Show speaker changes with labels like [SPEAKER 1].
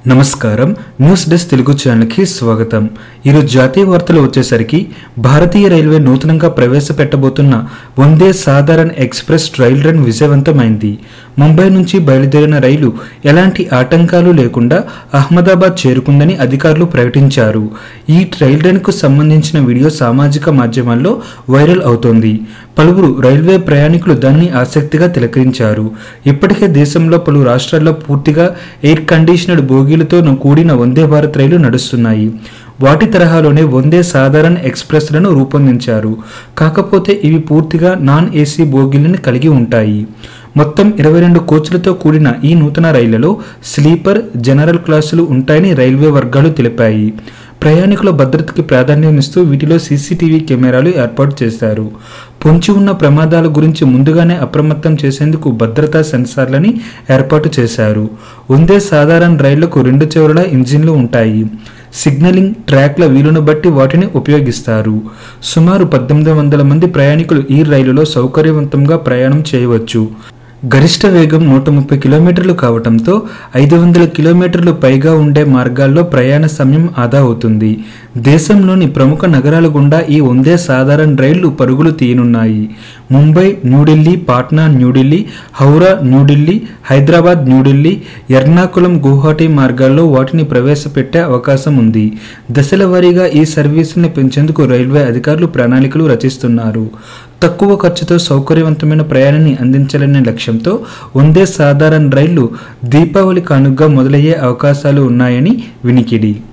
[SPEAKER 1] నమస్కారం news desk Telugu ఛానల్కి స్వాగతం ఈరోజు జాతీయ వార్తలు వచ్చేసరికి భారతీయ రైల్వే నూతనంగా ప్రవేశపెట్టబోతున్న Vande Sadharan express rail run విజయవంతమైంది ముంబై నుంచి బయలుదేరిన రైలు ఎలాంటి ఆటంకాలు లేకుండా అహ్మదాబాద్ చేరుకుందని అధికారులు ప్రకటించారు ఈ రైల్ రన్కు సంబంధించిన వీడియో సామాజిక మాధ్యమాల్లో వైరల్ అవుతోంది పలువురు రైల్వే ప్రయాణికులు దాన్ని ఆసక్తిగా తిలకరించారు ఇప్పటికే దేశంలో పలు రాష్ట్రాల్లో పూర్తిగా ఎయిర్ కండిషనర్డ్ బోగీలతో కూడిన వందే భారత్ రైలు నడుస్తున్నాయి వాటి తరహాలోనే వందే సాధారణ ఎక్స్ప్రెస్లను రూపొందించారు కాకపోతే ఇవి పూర్తిగా నాన్ ఏసీ బోగీలను కలిగి ఉంటాయి మొత్తం ఇరవై రెండు కోచ్లతో కూడిన ఈ నూతన రైళ్లలో స్లీపర్ జనరల్ క్లాసులు ఉంటాయని రైల్వే వర్గాలు తెలిపాయి ప్రయాణికుల భద్రతకి ప్రాధాన్యమిస్తూ వీటిలో సీసీటీవీ కెమెరాలు ఏర్పాటు చేశారు పొంచి ఉన్న ప్రమాదాల గురించి ముందుగానే అప్రమత్తం చేసేందుకు భద్రతా సెన్సార్లని ఏర్పాటు చేశారు ఉందే సాధారణ రైళ్లకు రెండు చివరల ఇంజిన్లు ఉంటాయి సిగ్నలింగ్ ట్రాక్ల వీలును బట్టి వాటిని ఉపయోగిస్తారు సుమారు పద్దెనిమిది వందల మంది ప్రయాణికులు ఈ రైలులో సౌకర్యవంతంగా ప్రయాణం చేయవచ్చు గరిష్ట వేగం నూట ముప్పై కిలోమీటర్లు కావడంతో ఐదు వందల కిలోమీటర్లు పైగా ఉండే మార్గాల్లో ప్రయాణ సమయం ఆదా అవుతుంది దేశంలోని ప్రముఖ నగరాల గుండా ఈ వందే సాధారణ రైళ్లు పరుగులు తీయనున్నాయి ముంబై న్యూఢిల్లీ పాట్నా న్యూఢిల్లీ హౌరా న్యూఢిల్లీ హైదరాబాద్ న్యూఢిల్లీ ఎర్నాకుళం గువాహటి మార్గాల్లో వాటిని ప్రవేశపెట్టే అవకాశం ఉంది దశల వారీగా ఈ సర్వీసుల్ని పెంచేందుకు రైల్వే అధికారులు ప్రణాళికలు రచిస్తున్నారు తక్కువ ఖర్చుతో సౌకర్యవంతమైన ప్రయాణాన్ని అందించాలనే లక్ష్యంతో వందే సాధారణ రైళ్లు దీపావళి కానుగ్గా మొదలయ్యే అవకాశాలు ఉన్నాయని వినికిడి